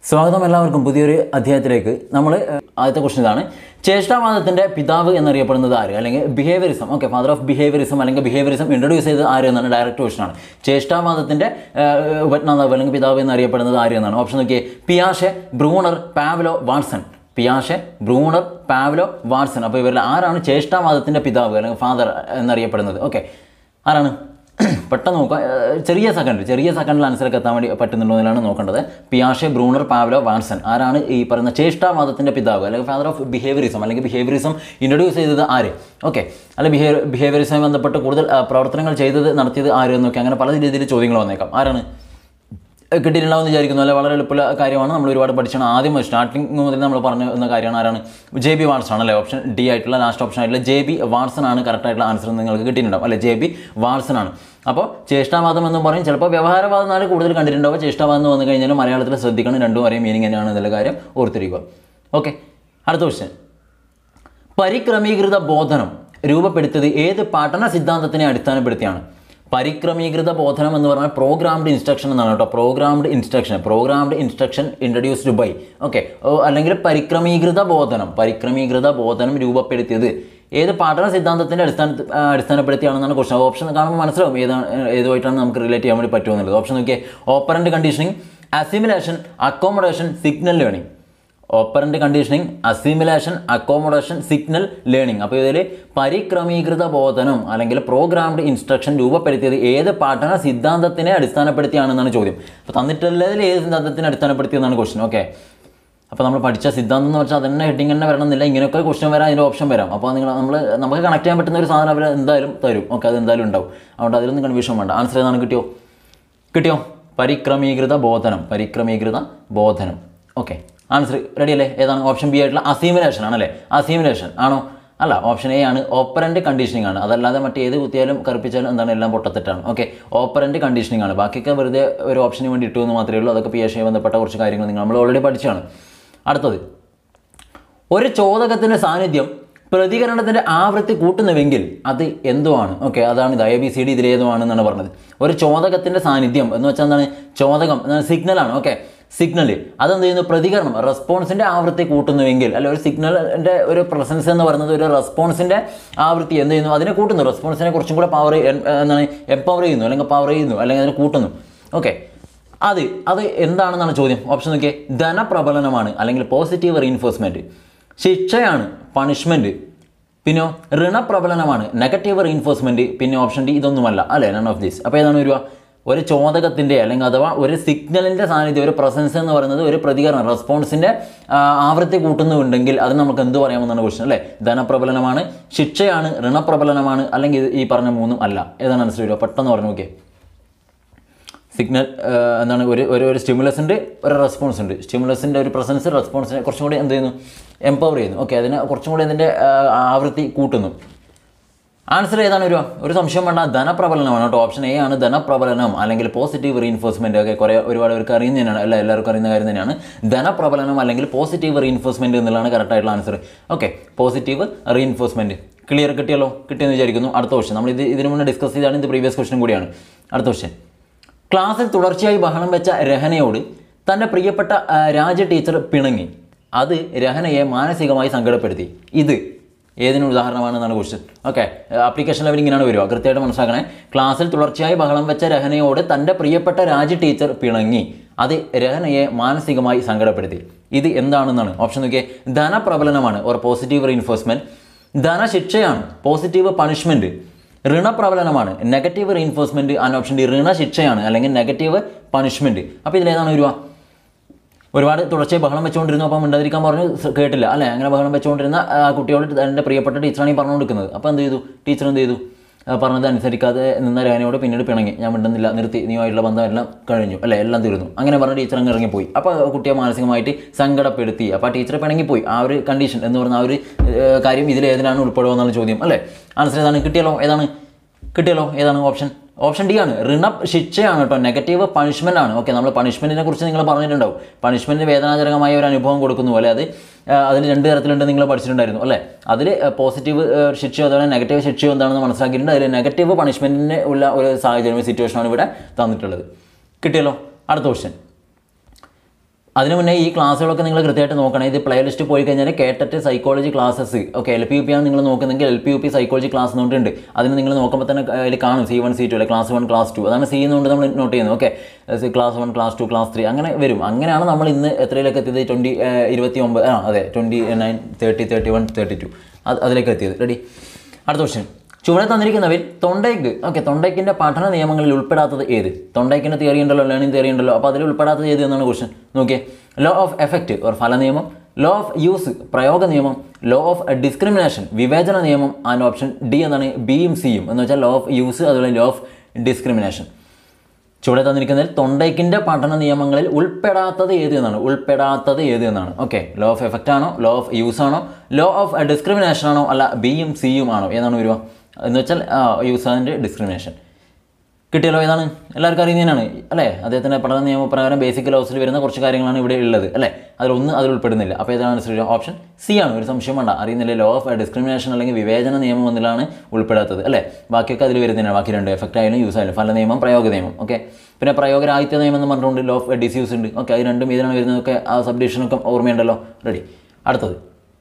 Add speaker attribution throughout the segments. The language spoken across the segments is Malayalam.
Speaker 1: സ്വാഗതം എല്ലാവർക്കും പുതിയൊരു അധ്യായത്തിലേക്ക് നമ്മൾ ആദ്യത്തെ ക്വസ്റ്റൻ ഇതാണ് ചേഷ്ടാവാദത്തിൻ്റെ പിതാവ് എന്നറിയപ്പെടുന്നത് ആര് അല്ലെങ്കിൽ behaviourism okay father of behaviourism അല്ലെങ്കിൽ ബിഹേവിയറിസം ഇൻട്രൊഡ്യൂസ് ചെയ്തത് ആര് എന്നാണ് ഡയറക്റ്റ് ക്വസ്റ്റൻ ആണ് ചേഷ്ടാവാദത്തിൻ്റെ ഉപജ്ഞാതാവ് അല്ലെങ്കിൽ പിതാവ് എന്നറിയപ്പെടുന്നത് ആര് എന്നാണ് ഓപ്ഷൻ നോക്കിയേ പിയാഷെ ബ്രൂണർ പാവ്ലോ വാട്സൺ പിയാഷെ ബ്രൂണർ പാവ്ലോ വാട്സൺ അപ്പോൾ ഇവരിൽ ആരാണ് ചേഷ്ടാവാദത്തിൻ്റെ പിതാവ് അല്ലെങ്കിൽ ഫാദർ എന്നറിയപ്പെടുന്നത് ഓക്കെ ആരാണ് പെട്ടെന്ന് നോക്കുക ഏഹ് ചെറിയ സെക്കൻഡ് ചെറിയ സെക്കൻഡിൽ ആൻസറിലേക്ക് എത്താൻ വേണ്ടി പറ്റുന്നുണ്ടോ എന്നാണ് നോക്കേണ്ടത് പിയാഷെ ബ്രൂണർ പാവ്ലോ വാട്സൺ ആരാണ് ഈ പറയുന്ന ചേഷ്ടാവാദത്തിൻ്റെ പിതാവ് അല്ലെങ്കിൽ ഫാദർ ഓഫ് ബിഹേവിയറിസം അല്ലെങ്കിൽ ബിഹേവിയറിസം ഇൻട്രൊഡ്യൂസ് ചെയ്തത് ആര് ഓക്കെ അല്ലെ ബിഹേവിയർ ബിഹേവിയറിസവുമായി ബന്ധപ്പെട്ട് കൂടുതൽ ആ, പ്രവർത്തനങ്ങൾ ചെയ്തത് നടത്തിയത് ആര് എന്നൊക്കെ അങ്ങനെ പല രീതിയിൽ ചോദ്യങ്ങൾ വന്നേക്കാം ആരാണ് കിട്ടിയിട്ടുണ്ടാവുമെന്ന് വിചാരിക്കുന്നു അല്ലെ വളരെ എളുപ്പമുള്ള കാര്യമാണ് നമ്മൾ ഒരുപാട് പഠിച്ചാണ് ആദ്യം സ്റ്റാർട്ടിങ് മുതൽ നമ്മൾ പറഞ്ഞു എന്ന കാര്യമാണ് ആരാണ് ജെ ബി വാട്സൺ ആണ് അല്ലേ ഓപ്ഷൻ ഡി ആയിട്ടുള്ള ലാസ്റ്റ് ഓപ്ഷൻ ആയിട്ടുള്ള ജെ ബി വാട്സൺ ആണ് കറക്റ്റ് ആയിട്ടുള്ള ആൻസർ നിങ്ങൾക്ക് കിട്ടിയിട്ടുണ്ടാവും അല്ലെ ജെ ബി വാട്സൺ ആണ് അപ്പോൾ ചേഷ്ടാവാദം എന്ന് പറയും ചിലപ്പോൾ വ്യവഹാരവാദം എന്നാണ് കൂടുതൽ കണ്ടിട്ടുണ്ടാവുക ചേഷ്ടാവാദം എന്ന് വന്നു കഴിഞ്ഞാൽ മലയാളത്തിൽ ശ്രദ്ധിക്കണം രണ്ടും ഒരേ മീനിങ് തന്നെയാണ് എന്നുള്ള കാര്യം ഓർത്തിരിക്കുക ഓക്കെ അടുത്ത ക്വസ്റ്റ്യൻ പരിക്രമീകൃത ബോധനം രൂപപ്പെടുത്തിയത് ഏത് പഠന സിദ്ധാന്തത്തിനെ അടിസ്ഥാനപ്പെടുത്തിയാണ് പരിക്രമീകൃത ബോധനം എന്ന് പറഞ്ഞാൽ പ്രോഗ്രാംഡ് ഇൻസ്ട്രക്ഷൻ എന്നാണ് കേട്ടോ programmed instruction programmed instruction introduced by okay അല്ലെങ്കിൽ പരിക്രമീകൃത ബോധനം പരിക്രമീകൃത ബോധനം രൂപപ്പെടുത്തിയത് ഏത് പഠന സിദ്ധാന്തത്തിൻ്റെ അടിസ്ഥാന അടിസ്ഥാനപ്പെടുത്തിയാണെന്നാണ് ക്വസ്റ്റൻ ഓപ്ഷൻ കാണുമ്പോൾ മനസ്സിലാവും ഏതാണ് ഏതുമായിട്ടാണ് നമുക്ക് റിലേറ്റ് ചെയ്യാൻ വേണ്ടി പറ്റുമെന്നുള്ളത് ഓപ്ഷൻ നോക്കിയേ operant conditioning assimilation accommodation signal learning operant conditioning assimilation accommodation signal learning അപ്പോൾ ഇതിൽ പരിക്രമീകൃത ബോധനം അല്ലെങ്കിൽ പ്രോഗ്രാംഡ് ഇൻസ്ട്രക്ഷൻ രൂപപ്പെടുത്തിയത് ഏത് പഠന സിദ്ധാന്തത്തിനെ അടിസ്ഥാനപ്പെടുത്തിയാണെന്നാണ് ചോദ്യം അപ്പോൾ തന്നിട്ടുള്ളതിൽ ഏത് സിദ്ധാന്തത്തിനെ അടിസ്ഥാനപ്പെടുത്തിയെന്നാണ് ക്വസ്റ്റൻ ഓക്കെ അപ്പോൾ നമ്മൾ പഠിച്ച സിദ്ധാന്തം എന്ന് വെച്ചാൽ അതന്നെ ഹെഡിങ് തന്നെ വരണമെന്നില്ല ഇങ്ങനെയൊക്കെ ക്വസ്റ്റൻ വരാം അതിൻ്റെ ഓപ്ഷൻ വരാം അപ്പോൾ നിങ്ങൾ നമ്മൾ നമുക്ക് കണക്ട് ചെയ്യാൻ പറ്റുന്ന ഒരു സാധനം അവർ എന്തായാലും തരും ഓക്കെ അത് എന്തായാലും ഉണ്ടാവും അതുകൊണ്ട് അതിലൊന്നും കൺഫ്യൂഷൻ വേണ്ട ആൻസർ ഏതാണ് കിട്ടിയോ കിട്ടിയോ പരിക്രമീകൃത ബോധനം പരിക്രമീകൃത ബോധനം ഓക്കെ ആൻസർ റെഡി അല്ലേ ഏതാണ് ഓപ്ഷൻ ബി ആയിട്ടുള്ള അസീമിലേഷൻ ആണല്ലേ അസീമിലേഷൻ ആണോ അല്ല ഓപ്ഷൻ എ ആണ് ഓപ്പറൻ്റ് കണ്ടീഷനിങ് ആണ് അതല്ലാതെ മറ്റേത് കുത്തിയാലും കറുപ്പിച്ചാലും എന്താണ് എല്ലാം പൊട്ടത്തെറ്റാണ് ഓക്കെ ഓപ്പറൻ്റ് കണ്ടീഷനിങ് ആണ് ബാക്കിയൊക്കെ വെറുതെ ഒരു ഓപ്ഷന് വേണ്ടി ഇട്ടു എന്ന് മാത്രമേ ഉള്ളൂ അതൊക്കെ പി എസ് ബന്ധപ്പെട്ട കുറച്ച് കാര്യങ്ങൾ നിങ്ങൾ നമ്മൾ ഓൾറെഡി പഠിച്ചാണ് അടുത്തത് ഒരു ചോദകത്തിൻ്റെ സാന്നിധ്യം പ്രതികരണത്തിൻ്റെ ആവൃത്തി കൂട്ടുന്നുവെങ്കിൽ അത് എന്തോ ആണ് ഓക്കെ അതാണ് ഇത് ഐ ബി സി ഡി ഇതിലേതോ ആണെന്നാണ് പറഞ്ഞത് ഒരു ചോദകത്തിൻ്റെ സാന്നിധ്യം എന്ന് വെച്ചാൽ എന്താണ് ചോദകം എന്താണ് സിഗ്നലാണ് ഓക്കെ സിഗ്നൽ അതെന്ത് ചെയ്യുന്നു പ്രതികരണം റെസ്പോൺസിൻ്റെ ആവൃത്തി കൂട്ടുന്നുവെങ്കിൽ അല്ലെ ഒരു സിഗ്നലിൻ്റെ ഒരു പ്രസൻസ് എന്ന് പറയുന്നത് ഒരു റെസ്പോൺസിൻ്റെ ആവൃത്തി എന്ത് ചെയ്യുന്നു അതിനെ കൂട്ടുന്നു റെസ്പോൺസിനെ കുറച്ചും കൂടെ പവർ എന്താണ് എംപവർ ചെയ്യുന്നു അല്ലെങ്കിൽ പവർ ചെയ്യുന്നു അല്ലെങ്കിൽ അതിനെ കൂട്ടുന്നു ഓക്കെ അത് അത് എന്താണെന്നാണ് ചോദ്യം ഓപ്ഷൻ നോക്കിയേ ധനപ്രബലനമാണ് അല്ലെങ്കിൽ പോസിറ്റീവ് റീൻഫോഴ്സ്മെൻറ്റ് ശിക്ഷയാണ് പണിഷ്മെൻറ്റ് പിന്നെയോ ഋണപ്രബലനമാണ് നെഗറ്റീവ് റീൻഫോഴ്സ്മെൻറ്റ് പിന്നെ ഓപ്ഷൻ ഡി ഇതൊന്നുമല്ല അല്ലേ നൺ ഓഫ് ദീസ് അപ്പോൾ ഏതാണ് വരിക ഒരു ചോദകത്തിൻ്റെ അല്ലെങ്കിൽ അഥവാ ഒരു സിഗ്നലിൻ്റെ സാന്നിധ്യം ഒരു പ്രസൻസ് എന്ന് പറയുന്നത് ഒരു പ്രതികരണം റെസ്പോൺസിൻ്റെ ആവൃത്തി കൂട്ടുന്നുണ്ടെങ്കിൽ അത് നമുക്ക് എന്ത് പറയാമെന്നാണ് ക്വസ്റ്റൻ അല്ലേ ധനപ്രബലനമാണ് ശിക്ഷയാണ് ഋണപ്രബലനമാണ് അല്ലെങ്കിൽ ഇത് ഈ പറഞ്ഞ മൂന്നും അല്ല ഏതാണ് ആൻസർ വരിക പെട്ടെന്ന് പറഞ്ഞു നോക്കിയേ സിഗ്നൽ എന്താണ് ഒരു ഒരു ഒരു സ്റ്റിമുലസ് ഉണ്ട് ഒരു റെസ്പോൺസ് ഉണ്ട് സ്റ്റിമുലസിൻ്റെ ഒരു പ്രസൻസ് റെസ്പോൺസിനെ കുറച്ചും കൂടി എന്ത് ചെയ്യുന്നു എംപവർ ചെയ്യുന്നു ഓക്കെ അതിനെ കുറച്ചും കൂടി അതിൻ്റെ ആവൃത്തി കൂട്ടുന്നു ആൻസർ ഏതാണ് ഒരു ഒരു സംശയം വേണ്ട ധനപ്രബലനമാണ് കേട്ടോ ഓപ്ഷൻ എ ആണ് ധനപ്രബലനം അല്ലെങ്കിൽ പോസിറ്റീവ് റീൻഫോഴ്സ്മെൻറ്റ് ഒക്കെ കുറേ ഒരുപാട് പേർക്ക് അറിയുന്ന തന്നെയാണ് അല്ല എല്ലാവർക്കും അറിയുന്ന കാര്യം തന്നെയാണ് ധനപ്രബലനം അല്ലെങ്കിൽ പോസിറ്റീവ് റീൻഫോഴ്സ്മെൻറ്റ് എന്നുള്ളതാണ് കറക്റ്റ് ആയിട്ടുള്ള answer okay positive reinforcement clear കിട്ടിയല്ലോ കിട്ടിയെന്ന് വിചാരിക്കുന്നു അടുത്ത ക്വസ്റ്റൻ നമ്മൾ ഇത് ഇതിനു മുന്നേ ഡിസ്കസ് ചെയ്താണ് ഇത് പ്രീവിയസ് ക്വസ്റ്റൻ കൂടിയാണ് അടുത്ത ക്വസ്റ്റൻ ക്ലാസ്സിൽ തുടർച്ചയായി ബഹളം വെച്ച രഹനയോട് തൻ്റെ പ്രിയപ്പെട്ട ആ, രാജ ടീച്ചർ പിണങ്ങി അത് രഹനയെ മാനസികമായി സങ്കടപ്പെടുത്തി ഇത് ഏതിന് ഉദാഹരണമാണെന്നാണ് ക്വസ്റ്റ്യൻ ഓക്കെ ആപ്ലിക്കേഷൻ ലെവൽ ഇങ്ങനെയാണ് വരിക കൃത്യമായിട്ട് മനസ്സിലാക്കണേ ക്ലാസ്സിൽ തുടർച്ചയായി ബഹളം വെച്ച രഹനയോട് തൻ്റെ പ്രിയപ്പെട്ട രാജ ടീച്ചർ പിണങ്ങി അത് രഹനയെ മാനസികമായി സങ്കടപ്പെടുത്തി ഇത് എന്താണെന്നാണ് ഓപ്ഷൻ നോക്കിയേ ധനപ്രബലനമാണ് ഓർ പോസിറ്റീവ് റീൻഫോഴ്സ്മെൻറ്റ് ധനശിക്ഷയാണ് പോസിറ്റീവ് പണിഷ്മെൻറ്റ് ഋണപ്രബലനമാണ് negative reinforcement and option D ഋണശിക്ഷയാണ് അല്ലെങ്കിൽ നെഗറ്റീവ് പണിഷ്മെൻറ്റ് അപ്പോൾ ഇതിലേതാണ് വരിക ഒരുപാട് തുടർച്ചയായി ബഹളം വെച്ചുകൊണ്ടിരുന്നു അപ്പം മിണ്ടാതിരിക്കാൻ പറഞ്ഞു സ- കേട്ടില്ല അല്ലേ അങ്ങനെ ബഹളം വെച്ചുകൊണ്ടിരുന്ന ആ കുട്ടിയോട് എൻ്റെ പ്രിയപ്പെട്ട ടീച്ചറാണ് ഈ പറഞ്ഞു കൊടുക്കുന്നത് അപ്പോൾ എന്ത് ചെയ്തു ടീച്ചർ എന്ത് ചെയ്തു ആ, പറഞ്ഞത് അനുസരിക്കാതെ നിന്ന രഹനയോട് പിന്നീട് പിണങ്ങി ഞാൻ മിണ്ടുന്നില്ല നിർത്തി നീയുമായിട്ടുള്ള ബന്ധം എല്ലാം കഴിഞ്ഞു അല്ലേ എല്ലാം തീർന്നു അങ്ങനെ പറഞ്ഞ ടീച്ചർ അങ്ങ് ഇറങ്ങിപ്പോയി അപ്പോൾ കുട്ടിയെ മാനസികമായിട്ട് സങ്കടപ്പെടുത്തി അപ്പോൾ ആ ടീച്ചർ പിണങ്ങിപ്പോയി ആ ഒരു കണ്ടീഷൻ എന്ന് പറയുന്ന ആ ഒരു ഏഹ്, കാര്യം ഇതിൽ ഏതിനാണ് ഉൾപ്പെടുക എന്നുള്ള ചോദ്യം അല്ലേ ആൻസർ ഏതാണ് കിട്ടിയല്ലോ ഏതാണ് കിട്ടിയല്ലോ ഏതാണ് ഓപ്ഷൻ ഓപ്ഷൻ ഡി ആണ് ഋണ ശിക്ഷയാണ് കേട്ടോ നെഗറ്റീവ് പണിഷ്മെൻ്റ് ആണ് ഓക്കെ നമ്മൾ പണിഷ്മെൻറ്റിനെ കുറിച്ച് നിങ്ങൾ പറഞ്ഞിട്ടുണ്ടാവും പണിഷ്മെൻറ്റ് വേദനാജനകമായ ഒരു അനുഭവം കൊടുക്കുന്നു അല്ലെ അത് ആ, അതിൽ രണ്ട് തരത്തിലുണ്ട് നിങ്ങൾ പഠിച്ചിട്ടുണ്ടായിരുന്നു അല്ലേ അതിൽ പോസിറ്റീവ് ശിക്ഷയോ അതുപോലെ നെഗറ്റീവ് ശിക്ഷയോ എന്താണെന്ന് മനസ്സിലാക്കിയിട്ടുണ്ട് അതിൽ നെഗറ്റീവ് പണിഷ്മെൻറ്റിന് ഉള്ള ഒരു സാഹചര്യം സിറ്റുവേഷനാണ് ഇവിടെ തന്നിട്ടുള്ളത് കിട്ടിയല്ലോ അടുത്ത ക്വസ്റ്റ്യൻ അതിന് മുന്നേ ഈ ക്ലാസ്സുകളൊക്കെ നിങ്ങൾ കൃത്യമായിട്ട് നോക്കണം ഇത് പ്ലേലിസ്റ്റ് പോയി കഴിഞ്ഞാൽ കേട്ടിട്ട് psychology classes okay L P U P ആണ് നിങ്ങൾ നോക്കുന്നെങ്കിൽ L P U P psychology class എന്നുകൊണ്ടുണ്ട് അതിന് നിങ്ങൾ നോക്കുമ്പോൾ തന്നെ അതിൽ കാണും സി വൺ സി ടു അല്ലെ ക്ലാസ് വൺ ക്ലാസ് ടു അതാണ് സി എന്നുകൊണ്ട് നമ്മൾ നോട്ട് ചെയ്യുന്നത് okay class one class two class three അങ്ങനെ വരും അങ്ങനെയാണ് നമ്മൾ ഇന്ന് എത്രയിലേക്ക് എത്തിയത് ട്വൻറ്റി ഇരുപത്തി ഒമ്പത് ആ അതെ twenty nine thirty thirty one thirty two അത് അതിലേക്ക് എത്തിയത് റെഡി അടുത്ത ക്വസ്റ്റ്യൻ ചുവടെ തന്നിരിക്കുന്നവയിൽ തൊണ്ടയ്ക്ക് ഓക്കെ തൊണ്ടയ്ക്കിൻ്റെ പഠന നിയമങ്ങളിൽ ഉൾപ്പെടാത്തത് ഏത് തൊണ്ടയ്ക്കിൻ്റെ തിയറി ഉണ്ടല്ലോ ലേണിംഗ് തിയറി ഉണ്ടല്ലോ അപ്പോൾ അതിൽ ഉൾപ്പെടാത്തത് ഏത് എന്നാണ് ക്വസ്റ്റ്യൻ നോക്കിയേ ലോ ഓഫ് എഫക്റ്റ് ഓർ ഫല നിയമം ലോ ഓഫ് യൂസ് പ്രയോഗ നിയമം ലോ ഓഫ് ഡിസ്ക്രിമിനേഷൻ വിവേചന നിയമം ആൻഡ് ഓപ്ഷൻ ഡി എന്നാണ് ബിയും സിയും എന്ന് വെച്ചാൽ ലോ ഓഫ് യൂസ് അതുപോലെ ലോ ഓഫ് ഡിസ്ക്രിമിനേഷൻ ചുവടെ തന്നിരിക്കുന്നതിൽ തൊണ്ടയ്ക്കിൻ്റെ പഠന നിയമങ്ങളിൽ ഉൾപ്പെടാത്തത് ഏത് എന്നാണ് ഉൾപ്പെടാത്തത് ഏത് എന്നാണ് ഓക്കെ ലോ ഓഫ് എഫക്റ്റ് ആണോ ലോ ഓഫ് യൂസ് ആണോ ലോ ഓഫ് ഡിസ്ക്രിമിനേഷൻ ആണോ അല്ല ബിയും സിയും ആണോ ഏതാണ് വരിക എന്ന് വെച്ചാൽ യൂസ് ആൻഡ് ഡിസ്ക്രിമിനേഷൻ കിട്ടിയല്ലോ ഏതാണ് എല്ലാവർക്കും അറിയുന്നതിനാണ് അല്ലേ അദ്ദേഹത്തിൻ്റെ പഠന നിയമപ്രകാരം ബേസിക് ലോസിൽ വരുന്ന കുറച്ച് കാര്യങ്ങളാണ് ഇവിടെ ഉള്ളത് അല്ലേ അതിലൊന്നും അതിൽ ഉൾപ്പെടുന്നില്ല അപ്പോൾ ഏതാണ് അനുസരിച്ച് ഓപ്ഷൻ സി ആണ് ഒരു സംശയം വേണ്ട അറിയുന്നില്ല ലോ ഓഫ് ഡിസ്ക്രിമിനേഷൻ അല്ലെങ്കിൽ വിവേചന നിയമം ഒന്നിലാണ് ഉൾപ്പെടാത്തത് അല്ലേ ബാക്കിയൊക്കെ അതിൽ വരുന്നതിനാണ് ബാക്കി രണ്ട് എഫക്റ്റ് ആയാലും യൂസ് ആയാലും ഫല നിയമം പ്രയോഗ നിയമം ഓക്കെ പിന്നെ പ്രയോഗരാഹിത്യ നിയമം എന്ന് പറഞ്ഞുകൊണ്ട് ലോ ഓഫ് ഡിസ്യൂസ് ഉണ്ട് ഓക്കെ അത് രണ്ടും ഇതിനാണ് വരുന്നതൊക്കെ ആ സബ്ഡിഷനൊക്കെ ഓർമ്മയുണ്ടല്ലോ റെഡി അടുത്തത്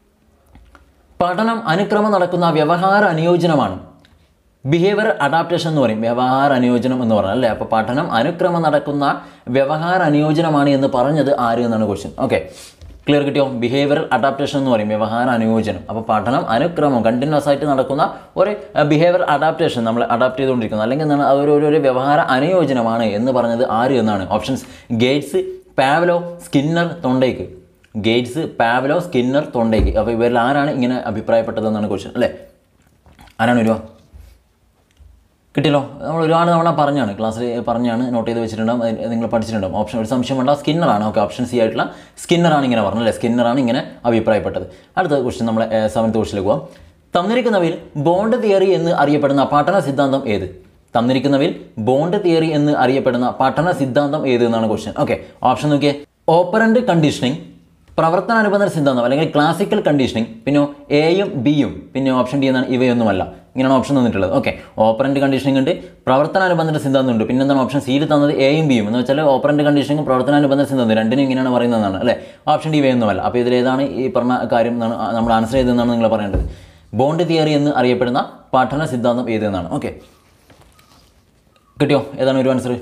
Speaker 1: പഠനം അനുക്രമം നടക്കുന്ന വ്യവഹാര അനുയോജനമാണ് ബിഹേവിയർ അഡാപ്റ്റേഷൻ എന്ന് പറയും വ്യവഹാര അനുയോജനം എന്ന് പറഞ്ഞാൽ അല്ലേ അപ്പോൾ പഠനം അനുക്രമം നടക്കുന്ന വ്യവഹാര അനുയോജനമാണ് എന്ന് പറഞ്ഞത് ആര് എന്നാണ് ക്വസ്റ്റ്യൻ ഓക്കെ ക്ലിയർ കിട്ടിയോ ബിഹേവിയർ അഡാപ്റ്റേഷൻ എന്ന് പറയും വ്യവഹാര അനുയോജനം അപ്പോൾ പഠനം അനുക്രമം കണ്ടിന്യൂസ് ആയിട്ട് നടക്കുന്ന ഒരു ബിഹേവിയർ അഡാപ്റ്റേഷൻ നമ്മൾ അഡാപ്റ്റ് ചെയ്തുകൊണ്ടിരിക്കുന്നത് അല്ലെങ്കിൽ എന്താണ് അതൊരു ഒരു- ഒരു വ്യവഹാര അനുയോജനമാണ് എന്ന് പറഞ്ഞത് ആര് എന്നാണ് options Gates Pavlov Skinner Thorndike Gates Pavlov Skinner Thorndike അപ്പോൾ ഇവരിൽ ആരാണ് ഇങ്ങനെ അഭിപ്രായപ്പെട്ടതെന്നാണ് ക്വസ്റ്റ്യൻ അല്ലേ ആരാണ് വരുക കിട്ടിയല്ലോ നമ്മൾ ഒരുപാട് തവണ പറഞ്ഞാണ് ക്ലാസ്സിൽ പറഞ്ഞാണ് നോട്ട് ചെയ്ത് വെച്ചിട്ടുണ്ടാവും അത് നിങ്ങൾ പഠിച്ചിട്ടുണ്ടാവും ഓപ്ഷൻ ഒരു സംശയം വേണ്ട സ്കിന്നറാണ് ഓക്കെ ഓപ്ഷൻ സി ആയിട്ടുള്ള സ്കിന്നറാണ് ഇങ്ങനെ പറഞ്ഞത് അല്ലേ സ്കിന്നറാണ് ഇങ്ങനെ അഭിപ്രായപ്പെട്ടത് അടുത്ത ക്വസ്റ്റ്യൻ നമ്മളെ സെവൻത്ത് ക്വസ്റ്റിലേക്ക് പോകാം തന്നിരിക്കുന്നവയിൽ ബോണ്ട് തിയറി എന്ന് അറിയപ്പെടുന്ന പഠന സിദ്ധാന്തം ഏത് തന്നിരിക്കുന്നവയിൽ ബോണ്ട് തിയറി എന്ന് അറിയപ്പെടുന്ന പഠന സിദ്ധാന്തം ഏത് എന്നാണ് ക്വസ്റ്റ്യൻ ഓക്കെ ഓപ്ഷൻ നോക്കിയേ ഓപ്പറൻ്റ് കണ്ടീഷനിങ് പ്രവർത്തനാനുബന്ധ സിദ്ധാന്തം അല്ലെങ്കിൽ ക്ലാസിക്കൽ കണ്ടീഷനിങ് പിന്നെ എയും ബിയും പിന്നെ ഓപ്ഷൻ ഡി എന്നാണ് ഇവയൊന്നുമല്ല ഇങ്ങനെയാണ് ഓപ്ഷൻ തന്നിട്ടുള്ളത് ഓക്കെ ഓപ്പറൻ്റ് കണ്ടീഷനിങ് ഉണ്ട് പ്രവർത്തനാനുബന്ധ സിദ്ധാന്തം ഉണ്ട് പിന്നെ എന്താണ് ഓപ്ഷൻ സിയിൽ തന്നത് എയും ബിയും എന്ന് വെച്ചാൽ ഓപ്പറൻ്റ് കണ്ടീഷനിങ് പ്രവർത്തനാനുബന്ധ സിദ്ധാന്തം രണ്ടിനും ഇങ്ങനെയാണ് പറയുന്നതാണ് അല്ലേ ഓപ്ഷൻ ഡി ഇവയൊന്നുമല്ല അപ്പോൾ ഇതിലേതാണ് ഈ പറഞ്ഞ കാര്യം എന്നാണ് നമ്മൾ ആൻസർ ചെയ്തതെന്നാണ് നിങ്ങൾ പറയേണ്ടത് ബോണ്ട് തിയറി എന്ന് അറിയപ്പെടുന്ന പഠന സിദ്ധാന്തം ഏതെന്നാണ് ഓക്കെ കിട്ടിയോ ഏതാണ് ഒരു ആൻസർ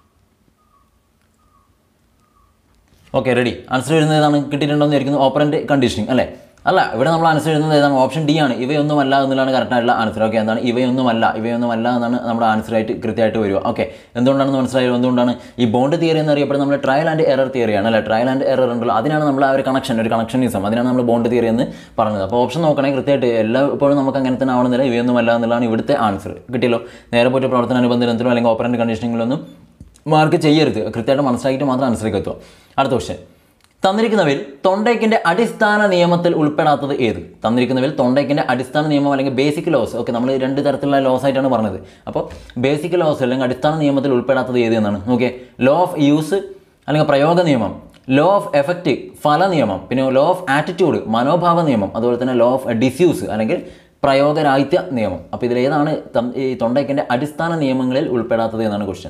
Speaker 1: ഓക്കെ റെഡി ആൻസർ വരുന്നത് ഏതാണ് കിട്ടിയിട്ടുണ്ടോ എന്ന് വിചാരിക്കുന്നു ഓപ്പറൻ്റ് കണ്ടീഷനിങ് അല്ലേ അല്ല ഇവിടെ നമ്മൾ ആൻസർ എഴുതുന്നത് ഏതാണ് ഓപ്ഷൻ ഡി ആണ് ഇവയൊന്നുമല്ല എന്നുള്ളതാണ് കറക്റ്റായിട്ടുള്ള ആൻസർ ഓക്കെ എന്താണ് ഇവയൊന്നുമല്ല ഇവയൊന്നുമല്ല എന്നാണ് നമ്മുടെ ആൻസർ ആയിട്ട് കൃത്യമായിട്ട് വരിക ഓക്കെ എന്തുകൊണ്ടാണെന്ന് മനസ്സിലായോ എന്തുകൊണ്ടാണ് ഈ ബോണ്ട് തിയറി എന്ന് അറിയപ്പെടുന്നത് നമ്മുടെ ട്രയൽ ആൻഡ് എറർ തിയറിയാണ് അല്ലേ ട്രയൽ ആൻഡ് എറർ ഉണ്ടല്ലോ അതിനാണ് നമ്മൾ ആ ഒരു കണക്ഷൻ ഒരു കണക്ഷനിസം അതിനാണ് നമ്മൾ ബോണ്ട് തിയറി എന്ന് പറഞ്ഞത് അപ്പോൾ ഓപ്ഷൻ നോക്കണേ കൃത്യമായിട്ട് എല്ലായ്പ്പോഴും നമുക്ക് അങ്ങനെ തന്നെ ആവണമെന്നില്ല ഇവയൊന്നുമല്ല എന്നുള്ളതാണ് ഇവിടുത്തെ ആൻസർ കിട്ടിയല്ലോ നേരെ പോയിട്ട് പ്രവർത്തനാനുബന്ധത്തിലോ അല്ലെങ്കിൽ ഓപ്പറൻ്റ് കണ്ടീഷനിങ്ങിലൊന്നും മാർക്ക് ചെയ്യരുത് കൃത്യമായിട്ട് മനസ്സിലാക്കിയിട്ട് മാത്രം ആൻസറിലേക്ക് എത്തുക അടുത്ത ക്വസ്റ്റ്യൻ തന്നിരിക്കുന്നവയിൽ തൊണ്ടയ്ക്കിൻ്റെ അടിസ്ഥാന നിയമത്തിൽ ഉൾപ്പെടാത്തത് ഏത് തന്നിരിക്കുന്നവയിൽ തൊണ്ടയ്ക്കിൻ്റെ അടിസ്ഥാന നിയമം അല്ലെങ്കിൽ ബേസിക് ലോസ് ഓക്കെ നമ്മൾ രണ്ട് തരത്തിലുള്ള ലോസ് ആയിട്ടാണ് പറഞ്ഞത് അപ്പോൾ ബേസിക് ലോസ് അല്ലെങ്കിൽ അടിസ്ഥാന നിയമത്തിൽ ഉൾപ്പെടാത്തത് ഏത് എന്നാണ് നോക്കിയേ ലോ ഓഫ് യൂസ് അല്ലെങ്കിൽ പ്രയോഗ നിയമം ലോ ഓഫ് എഫക്റ്റ് ഫല നിയമം പിന്നെ ലോ ഓഫ് ആറ്റിറ്റ്യൂഡ് മനോഭാവ നിയമം അതുപോലെ തന്നെ ലോ ഓഫ് ഡിസ്യൂസ് അല്ലെങ്കിൽ പ്രയോഗരാഹിത്യ നിയമം അപ്പോൾ ഇതിലേതാണ് തം- ഈ തൊണ്ടയ്ക്കിൻ്റെ അടിസ്ഥാന നിയമങ്ങളിൽ ഉൾപ്പെടാത്തത് എന്നാണ് ക്വസ്റ്റ്യൻ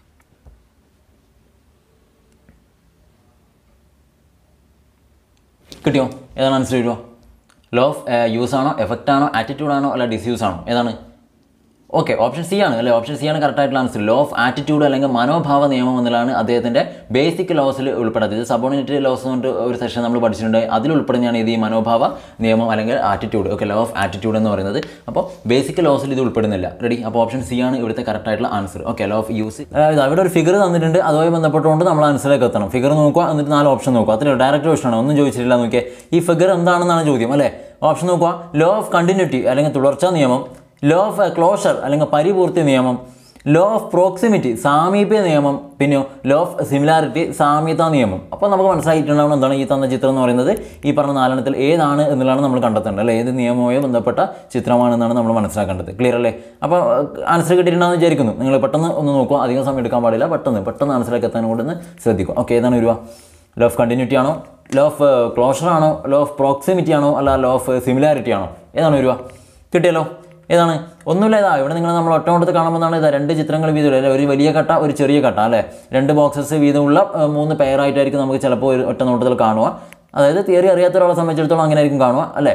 Speaker 1: കിട്ടിയോ ഏതാണ് ആൻസർ വരുമോ ലോ ഓഫ് യൂസ് ആണോ എഫക്റ്റ് ആണോ ആറ്റിറ്റ്യൂഡ് ആണോ അല്ല ഡിസ്യൂസ് ആണോ ഏതാണ് ഓക്കെ ഓപ്ഷൻ സി ആണ് അല്ലേ ഓപ്ഷൻ സി ആണ് കറക്റ്റ് ആയിട്ടുള്ള ആൻസർ ലോ ഓഫ് ആറ്റിറ്റ്യൂഡ് അല്ലെങ്കിൽ മനോഭാവ നിയമം എന്നുള്ളതാണ് അദ്ദേഹത്തിൻ്റെ ബേസിക് ലോസിൽ ഉൾപ്പെടാത്തത് ഇത് സബോർഡിനേറ്റ് ലോസ് എന്ന് പറഞ്ഞിട്ട് ഒരു സെഷൻ നമ്മൾ പഠിച്ചിട്ടുണ്ട് അതിൽ ഉൾപ്പെടുന്നതാണ് ഇത് ഈ മനോഭാവ നിയമം അല്ലെങ്കിൽ attitude okay law of attitude എന്ന് പറയുന്നത് അപ്പോൾ ബേസിക് ലോസിൽ ഇത് ഉൾപ്പെടുന്നില്ല റെഡി അപ്പോൾ ഓപ്ഷൻ സി ആണ് ഇവിടുത്തെ കറക്റ്റ് ആയിട്ടുള്ള answer okay law of use അവിടെ ഒരു ഫിഗർ തന്നിട്ടുണ്ട് അതുമായി ബന്ധപ്പെട്ടുകൊണ്ട് നമ്മൾ ആൻസറിലേക്ക് എത്തണം ഫിഗർ നോക്കുക എന്നിട്ട് നാല് ഓപ്ഷൻ നോക്കുക അത്രയും ഡയറക്റ്റ് ക്വസ്റ്റൻ ആണ് ഒന്നും ചോദിച്ചിട്ടില്ല നോക്കിയേ ഈ ഫിഗർ എന്താണെന്നാണ് ചോദ്യം അല്ലേ ഓപ്ഷൻ നോക്കുക ലോ ഓഫ് കണ്ടിന്യൂറ്റി അല്ലെങ്കിൽ തുടർച്ചാ നിയമം ലോ ഓഫ് ക്ലോഷർ അല്ലെങ്കിൽ പരിപൂർത്തി നിയമം ലോ ഓഫ് പ്രോക്സിമിറ്റി സാമീപ്യ നിയമം പിന്നെ ലോ ഓഫ് സിമിലാരിറ്റി സാമ്യത നിയമം അപ്പോൾ നമുക്ക് മനസ്സിലായിട്ടുണ്ടാവണം എന്താണ് ഈ തന്ന ചിത്രം എന്ന് പറയുന്നത് ഈ പറഞ്ഞ നാലെണ്ണത്തിൽ ഏതാണ് എന്നുള്ളതാണ് നമ്മൾ കണ്ടെത്തേണ്ടത് അല്ലേ ഏത് നിയമവുമായി ബന്ധപ്പെട്ട ചിത്രമാണെന്നാണ് നമ്മൾ മനസ്സിലാക്കേണ്ടത് ക്ലിയർ അല്ലേ അപ്പോൾ ആൻസർ കിട്ടിയിട്ടുണ്ടെന്ന് വിചാരിക്കുന്നു നിങ്ങൾ പെട്ടെന്ന് ഒന്ന് നോക്കുക അധികം സമയം എടുക്കാൻ പാടില്ല പെട്ടെന്ന് പെട്ടെന്ന് ആൻസറിലേക്ക് എത്താൻ കൂടെ ഒന്ന് ശ്രദ്ധിക്കുക ഓക്കെ ഏതാണ് വരിക ലോ ഓഫ് കണ്ടിന്യൂറ്റി ആണോ ലോ ഓഫ് ക്ലോഷർ ആണോ ലോ ഓഫ് പ്രോക്സിമിറ്റി ആണോ അല്ല ലോ ഓഫ് സിമിലാരിറ്റി ആണോ ഏതാണ് വരിക കിട്ടിയല്ലോ ഏതാണ് ഒന്നുമില്ല ഇതാ ഇവിടെ നിങ്ങൾ നമ്മൾ ഒറ്റ കൊടുത്ത് കാണുമ്പോഴാണ് ഇതാ രണ്ട് ചിത്രങ്ങൾ വീതം അല്ലെ ഒരു വലിയ കട്ട ഒരു ചെറിയ കട്ട അല്ലേ രണ്ട് ബോക്സസ് വീതമുള്ള ഏഹ്, മൂന്ന് പെയറായിട്ടായിരിക്കും നമുക്ക് ചിലപ്പോൾ ഒരു ഒറ്റ നോട്ടത്തിൽ കാണുക അതായത് തിയറി അറിയാത്ത ഒരാളെ സംബന്ധിച്ചിടത്തോളം അങ്ങനെ ആയിരിക്കും കാണുക അല്ലേ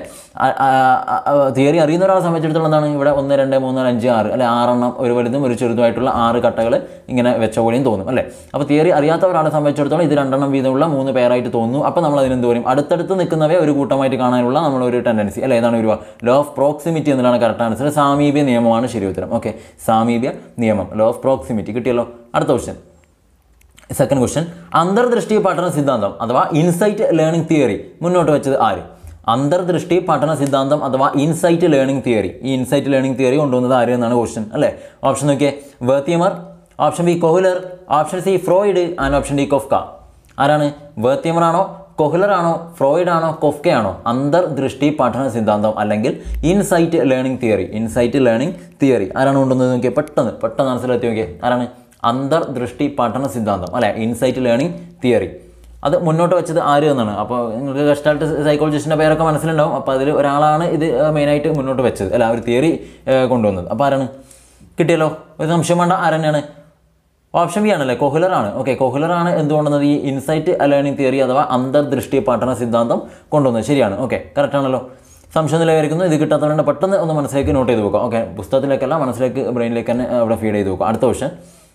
Speaker 1: തിയറി അറിയുന്ന ഒരാളെ സംബന്ധിച്ചിടത്തോളം എന്താണ് ഇവിടെ ഒന്ന് രണ്ട് മൂന്ന് നാല് അഞ്ച് ആറ് അല്ലെ ആറെണ്ണം ഒരു വലുതും ഒരു ചെറുതുമായിട്ടുള്ള ആറ് കട്ടകൾ ഇങ്ങനെ വെച്ച പോലെയും തോന്നും അല്ലേ അപ്പോൾ തിയറി അറിയാത്ത ഒരാളെ സംബന്ധിച്ചിടത്തോളം ഇത് രണ്ടെണ്ണം വീതമുള്ള മൂന്ന് പേരായിട്ട് തോന്നുന്നു അപ്പോൾ നമ്മൾ അതിനെന്ത് പറയും അടുത്തടുത്ത് നിൽക്കുന്നവയെ ഒരു കൂട്ടമായിട്ട് കാണാനുള്ള നമ്മളൊരു ടെൻഡൻസി അല്ലേ ഏതാണ് ഒരു ലോ ഓഫ് പ്രോക്സിമിറ്റി എന്നതാണ് കറക്റ്റ് ആൻസർ സാമീപ്യ നിയമമാണ് ശരി ഉത്തരം ഓക്കെ സാമീപ്യ നിയമം ലോ ഓഫ് പ്രോക്സിമിറ്റി കിട്ടിയല്ലോ അടുത്ത ക്വസ്റ്റ്യൻ സെക്കൻഡ് ക്വസ്റ്റ്യൻ അന്തർദൃഷ്ടി പഠന സിദ്ധാന്തം അഥവാ ഇൻസൈറ്റ് ലേണിംഗ് തിയറി മുന്നോട്ട് വെച്ചത് ആര് അന്തർദൃഷ്ടി പഠന സിദ്ധാന്തം അഥവാ ഇൻസൈറ്റ് ലേണിംഗ് തിയറി ഈ ഇൻസൈറ്റ് ലേണിംഗ് തിയറി കൊണ്ടുവന്നത് ആര് എന്നാണ് ക്വസ്റ്റ്യൻ അല്ലേ ഓപ്ഷൻ നോക്കിയേ Wertheimer option B Kohler option C Freud and option D Koffka ആരാണ് വേർത്തിയമർ ആണോ കൊഹ്ലർ ആണോ ഫ്രോയിഡ് ആണോ കൊഫ്ക ആണോ അന്തർദൃഷ്ടി പഠന സിദ്ധാന്തം അല്ലെങ്കിൽ insight learning theory insight learning theory ആരാണ് കൊണ്ടുവന്നത് നോക്കിയേ പെട്ടെന്ന് പെട്ടെന്ന് മനസ്സിലാക്കി നോക്കിയേ ആരാണ് അന്തർദൃഷ്ടി പഠന സിദ്ധാന്തം അല്ലെ ഇൻസൈറ്റ് ലേണിംഗ് തിയറി അത് മുന്നോട്ട് വെച്ചത് ആര് എന്നാണ് അപ്പോൾ നിങ്ങൾക്ക് ഗസ്റ്റാൾട്ട് സൈക്കോളജിസ്റ്റിൻ്റെ പേരൊക്കെ മനസ്സിലുണ്ടാവും അപ്പോൾ അതിൽ ഒരാളാണ് ഇത് മെയിനായിട്ട് മുന്നോട്ട് വെച്ചത് അല്ല ആ ഒരു തിയറി കൊണ്ടുവന്നത് അപ്പോൾ ആരാണ് കിട്ടിയല്ലോ ഒരു സംശയം വേണ്ട ആരെന്നെയാണ് ഓപ്ഷൻ ബി ആണല്ലേ കൊഹുലർ ആണ് ഓക്കെ കൊഹുലർ ആണ് എന്തുകൊണ്ടുവന്നത് ഈ ഇൻസൈറ്റ് ലേണിംഗ് തിയറി അഥവാ അന്തർദൃഷ്ടി പഠന സിദ്ധാന്തം കൊണ്ടുവന്നത് ശരിയാണ് ഓക്കെ കറക്റ്റ് ആണല്ലോ സംശയം നിലവിലിരിക്കുന്നു ഇത് കിട്ടാത്തതുകൊണ്ട് പെട്ടെന്ന് ഒന്ന് മനസ്സിലേക്ക് നോട്ട് ചെയ്ത് വെക്കാം ഓക്കെ പുസ്തകത്തിലേക്കല്ല മനസ്സിലേക്ക് ബ്രെയിനിലേക്ക് തന്നെ അവിടെ ഫീഡ് ചെയ്ത് വെക്കാം അടുത്ത ക്വസ്റ്റൻ